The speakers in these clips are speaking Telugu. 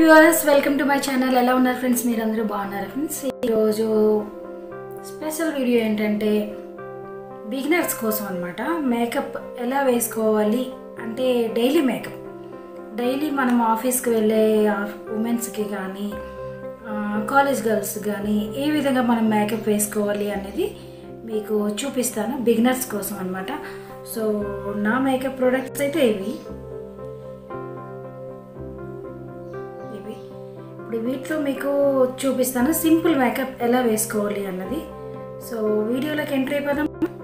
viewers welcome to my channel ఎలా ఉన్నారు ఫ్రెండ్స్ మీరందరూ బాగున్నారు ఫ్రెండ్స్ ఈరోజు స్పెషల్ వీడియో ఏంటంటే బిగినర్స్ కోసం అనమాట మేకప్ ఎలా వేసుకోవాలి అంటే డైలీ మేకప్ డైలీ మనం ఆఫీస్కి వెళ్ళే ఉమెన్స్కి కానీ కాలేజ్ గర్ల్స్ కానీ ఏ విధంగా మనం మేకప్ వేసుకోవాలి అనేది మీకు చూపిస్తాను బిగినర్స్ కోసం అనమాట సో నా మేకప్ ప్రోడక్ట్స్ అయితే ఇవి ఇవి ఇప్పుడు వీటిలో మీకు చూపిస్తాను సింపుల్ మేకప్ ఎలా వేసుకోవాలి అన్నది సో వీడియోలోకి ఎంటర్ అయిపోదాం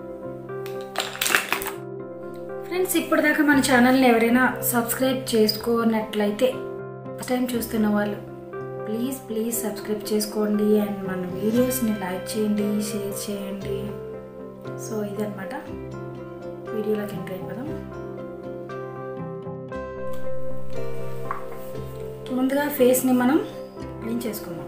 ఫ్రెండ్స్ ఇప్పటిదాకా మన ఛానల్ని ఎవరైనా సబ్స్క్రైబ్ చేసుకోనట్లయితే ఫస్ట్ టైం చూస్తున్న వాళ్ళు ప్లీజ్ ప్లీజ్ సబ్స్క్రైబ్ చేసుకోండి అండ్ మన వీడియోస్ని లైక్ చేయండి షేర్ చేయండి సో ఇదనమాట వీడియోలోకి ఎంటర్ అయిపోదాం ముందుగా ఫేస్ని మనం క్లీన్ చేసుకుందాం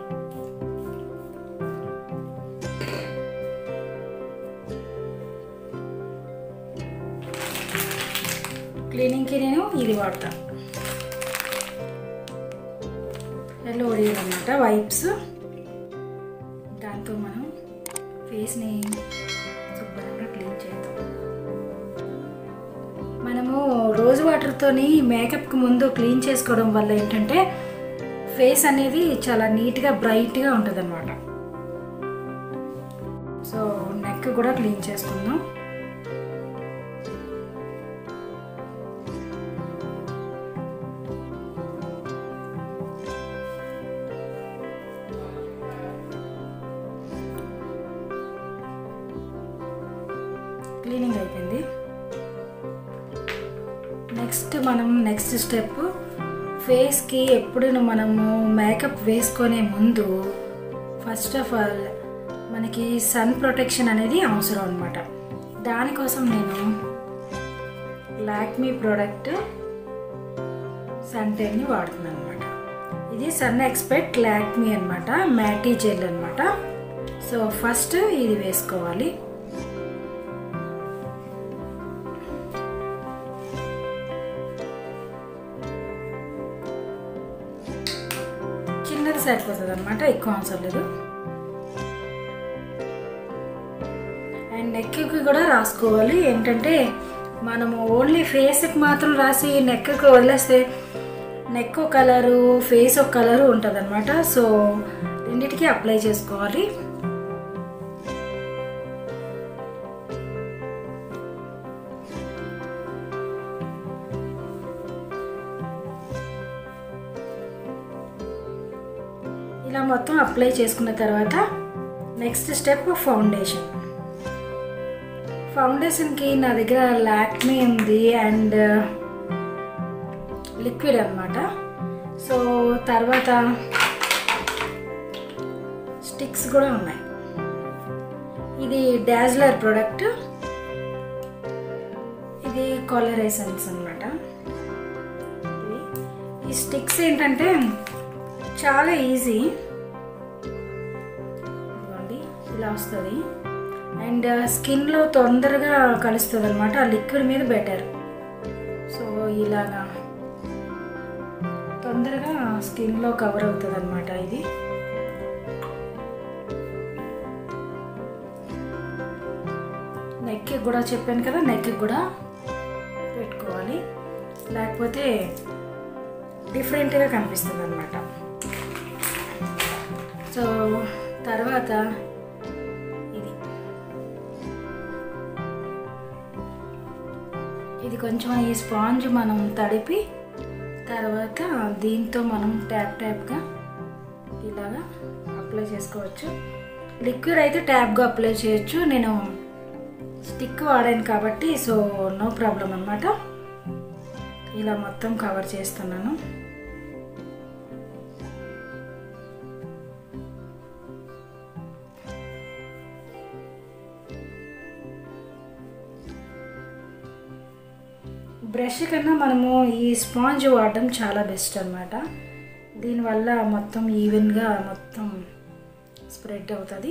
క్లీనింగ్కి నేను ఇది వాడతాను ఎల్లో ఒడియల్ అనమాట వైప్స్ దాంతో మనం ఫేస్ని శుభ్రంగా క్లీన్ చేద్దాం మనము రోజు వాటర్తోని మేకప్కి ముందు క్లీన్ చేసుకోవడం వల్ల ఏంటంటే ఫేస్ అనేది చాలా నీట్గా బ్రైట్గా ఉంటుంది అనమాట సో నెక్ కూడా క్లీన్ చేసుకుందాం క్లీనింగ్ అయిపోయింది నెక్స్ట్ మనం నెక్స్ట్ స్టెప్ ఫేస్కి ఎప్పుడు మనము మేకప్ వేసుకునే ముందు ఫస్ట్ ఆఫ్ ఆల్ మనకి సన్ ప్రొటెక్షన్ అనేది అవసరం అనమాట దానికోసం నేను లాక్మీ ప్రోడక్ట్ సన్ టెన్ని వాడుతున్నాను అనమాట ఇది సన్ ఎక్స్పెక్ట్ లాక్మీ అనమాట మ్యాటీ జెల్ అనమాట సో ఫస్ట్ ఇది వేసుకోవాలి చిన్నది సరిపోతుంది అనమాట ఎక్కువ అవసరం లేదు అండ్ నెక్కి కూడా రాసుకోవాలి ఏంటంటే మనము ఓన్లీ ఫేస్కి మాత్రం రాసి నెక్కి వదిలేస్తే నెక్ ఒక కలరు ఫేస్ ఒక కలరు ఉంటుంది అనమాట సో రెండింటికి అప్లై చేసుకోవాలి ఇలా మొత్తం అప్లై చేసుకున్న తర్వాత నెక్స్ట్ స్టెప్ ఫౌండేషన్ ఫౌండేషన్కి నా దగ్గర లాక్మీ ఉంది అండ్ లిక్విడ్ అనమాట సో తర్వాత స్టిక్స్ కూడా ఉన్నాయి ఇది డాజ్లర్ ప్రోడక్ట్ ఇది కాలర్ ఎసెన్స్ అనమాట ఈ స్టిక్స్ ఏంటంటే చాలా ఈజీ ఇదిగోండి ఇలా వస్తుంది అండ్ స్కిన్లో తొందరగా కలుస్తుంది అనమాట ఆ లిక్విడ్ మీద బెటర్ సో ఇలాగా తొందరగా స్కిన్లో కవర్ అవుతుంది అనమాట ఇది నెక్కి కూడా చెప్పాను కదా నెక్కి కూడా పెట్టుకోవాలి లేకపోతే డిఫరెంట్గా కనిపిస్తుంది అనమాట సో తర్వాత ఇది ఇది కొంచెం ఈ స్పాంజ్ మనం తడిపి తర్వాత దీంతో మనం ట్యాప్ ట్యాప్గా ఇలాగా అప్లై చేసుకోవచ్చు లిక్విడ్ అయితే ట్యాప్గా అప్లై చేయొచ్చు నేను స్టిక్ వాడాను కాబట్టి సో నో ప్రాబ్లం అనమాట ఇలా మొత్తం కవర్ చేస్తున్నాను బ్రష్ కన్నా మనము ఈ స్పాంజ్ వాడడం చాలా బెస్ట్ అనమాట దీనివల్ల మొత్తం ఈవెన్గా మొత్తం స్ప్రెడ్ అవుతుంది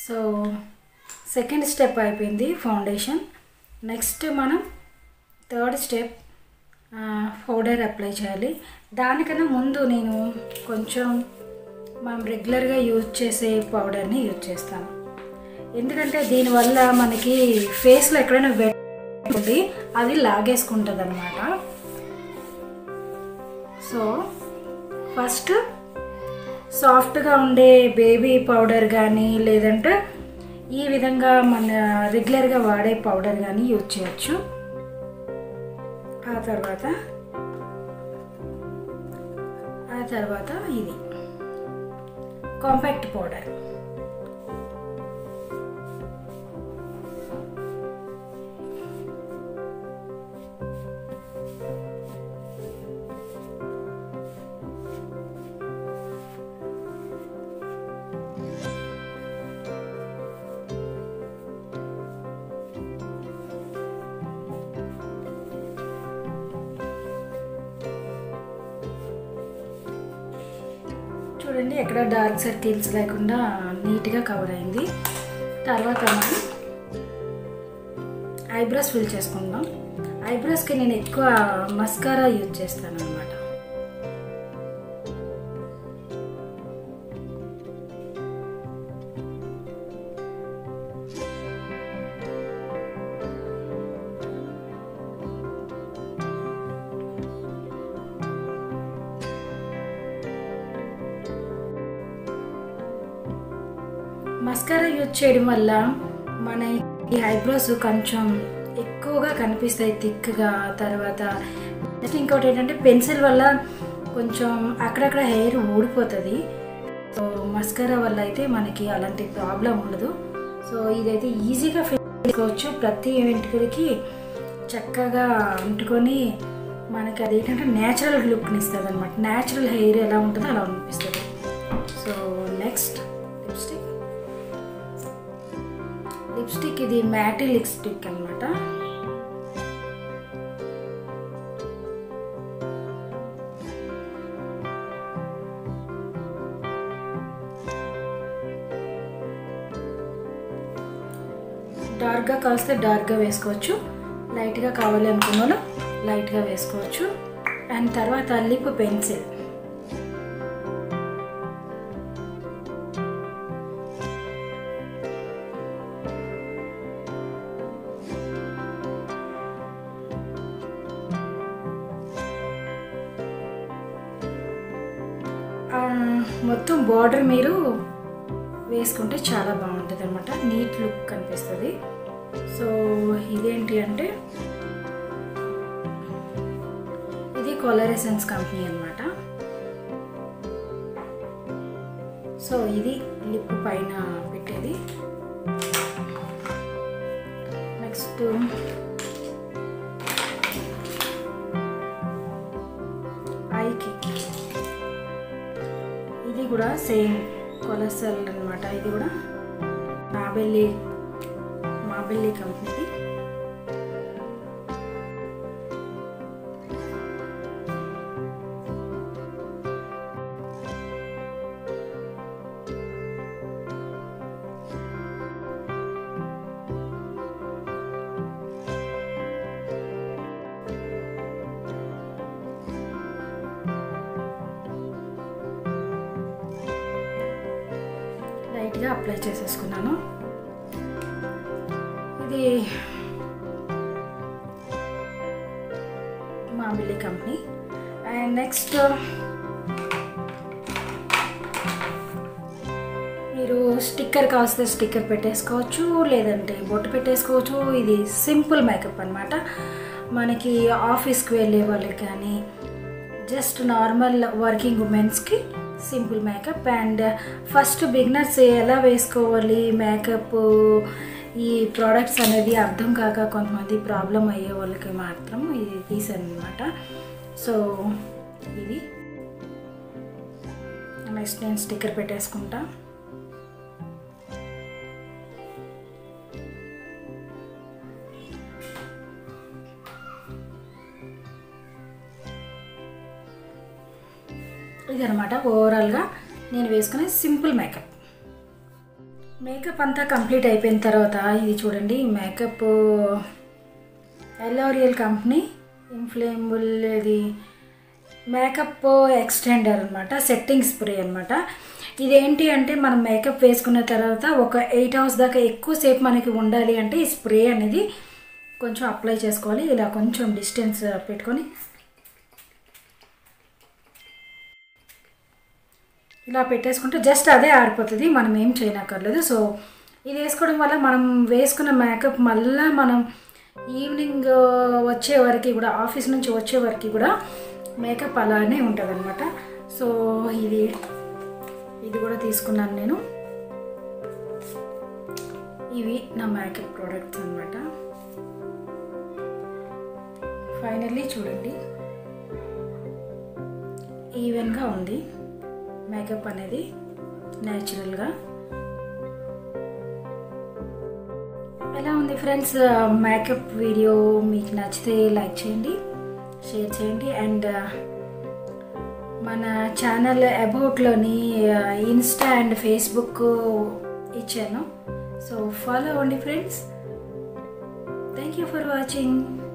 సో సెకండ్ స్టెప్ అయిపోయింది ఫౌండేషన్ నెక్స్ట్ మనం థర్డ్ స్టెప్ పౌడర్ అప్లై చేయాలి దానికన్నా ముందు నేను కొంచెం మనం రెగ్యులర్గా యూజ్ చేసే పౌడర్ని యూజ్ చేస్తాను ఎందుకంటే దీనివల్ల మనకి ఫేస్లో ఎక్కడైనా వెట్ ఉంటుంది అది లాగేసుకుంటుంది అనమాట సో ఫస్ట్ సాఫ్ట్గా ఉండే బేబీ పౌడర్ కానీ లేదంటే ఈ విధంగా మన రెగ్యులర్గా వాడే పౌడర్ కానీ యూజ్ చేయొచ్చు ఆ తర్వాత ఆ తర్వాత ఇది కాంపాక్ట్ పౌడర్ చూడండి ఎక్కడ డార్క్ సర్కిల్స్ లేకుండా నీట్గా కవర్ అయింది తర్వాత మనం ఐబ్రోస్ ఫిల్ చేసుకుందాం ఐబ్రోస్కి నేను ఎక్కువ మస్కారా యూజ్ చేస్తాను అనమాట మస్కారా యూజ్ చేయడం వల్ల మన ఈ ఐబ్రోస్ కొంచెం ఎక్కువగా కనిపిస్తాయి థిక్గా తర్వాత నెక్స్ట్ ఇంకోటి ఏంటంటే పెన్సిల్ వల్ల కొంచెం అక్కడక్కడ హెయిర్ ఊడిపోతుంది సో మస్కారా వల్ల అయితే మనకి అలాంటి ప్రాబ్లం ఉండదు సో ఇదైతే ఈజీగా ఫిల్ చేసుకోవచ్చు ప్రతి వెంట్రుకలకి చక్కగా అంటుకొని మనకి అది ఏంటంటే న్యాచురల్ లుక్ని ఇస్తుంది అనమాట న్యాచురల్ హెయిర్ ఎలా ఉంటుందో అలా అనిపిస్తుంది సో నెక్స్ట్ లిప్స్టిక్ లిప్స్టిక్ ఇది మ్యాటీ లిప్స్టిక్ అనమాట డార్క్గా కావస్తే డార్క్గా వేసుకోవచ్చు లైట్గా కావాలి అనుకున్న వాళ్ళు లైట్గా వేసుకోవచ్చు అండ్ తర్వాత లిప్ పెన్సిల్ మొత్తం బార్డర్ మీరు వేసుకుంటే చాలా బాగుంటుంది అనమాట నీట్ లుక్ కనిపిస్తుంది సో ఇదేంటి అంటే ఇది కొలరెసెన్స్ కంపెనీ అనమాట సో ఇది లిప్ పైన పెట్టేది నెక్స్ట్ ఐకి ఇది కూడా సేమ్ కొలెస్ట్రాల్ అనమాట ఇది కూడా మాబెల్లి మాబెల్లి కంపెనీది లైట్గా అప్లై చేసేసుకున్నాను ఇది మామిలి కంపెనీ అండ్ నెక్స్ట్ మీరు స్టిక్కర్ కాస్తే స్టిక్కర్ పెట్టేసుకోవచ్చు లేదంటే బొట్టు పెట్టేసుకోవచ్చు ఇది సింపుల్ మేకప్ అనమాట మనకి ఆఫీస్కి వెళ్ళే వాళ్ళకి కానీ జస్ట్ నార్మల్ వర్కింగ్ ఉమెన్స్కి simple makeup and first beginners ఎలా వేసుకోవాలి మేకప్ ఈ ప్రోడక్ట్స్ అనేది అర్థం కాక కొంతమంది ప్రాబ్లం అయ్యే వాళ్ళకి మాత్రం ఇది తీసాను అనమాట సో ఇది నెక్స్ట్ నేను స్టిక్కర్ పెట్టేసుకుంటా ఇదనమాట ఓవరాల్గా నేను వేసుకునే సింపుల్ మేకప్ మేకప్ అంతా కంప్లీట్ అయిపోయిన తర్వాత ఇది చూడండి మేకప్ ఎల్లోరియల్ కంపెనీ ఇన్ఫ్లేమబుల్ ఇది మేకప్ ఎక్స్టెండర్ అనమాట సెట్టింగ్ స్ప్రే అనమాట ఇదేంటి అంటే మనం మేకప్ వేసుకున్న తర్వాత ఒక ఎయిట్ అవర్స్ దాకా ఎక్కువసేపు మనకి ఉండాలి అంటే ఈ స్ప్రే అనేది కొంచెం అప్లై చేసుకోవాలి ఇలా కొంచెం డిస్టెన్స్ పెట్టుకొని ఇలా పెట్టేసుకుంటే జస్ట్ అదే ఆరిపోతుంది మనం ఏం చేయనక్కర్లేదు సో ఇది వేసుకోవడం వల్ల మనం వేసుకున్న మేకప్ మళ్ళీ మనం ఈవినింగ్ వచ్చే వరకు కూడా ఆఫీస్ నుంచి వచ్చే వరకు కూడా మేకప్ అలానే ఉంటుంది అనమాట సో ఇది ఇది కూడా తీసుకున్నాను నేను ఇవి నా మేకప్ ప్రోడక్ట్స్ అనమాట ఫైనల్లీ చూడండి ఈవెన్గా ఉంది మేకప్ అనేది న్యాచురల్గా ఎలా ఉంది ఫ్రెండ్స్ మేకప్ వీడియో మీకు నచ్చితే లైక్ చేయండి షేర్ చేయండి అండ్ మన ఛానల్ అబౌట్లోని ఇన్స్టా అండ్ ఫేస్బుక్ ఇచ్చాను సో ఫాలో అవ్వండి friends thank you for watching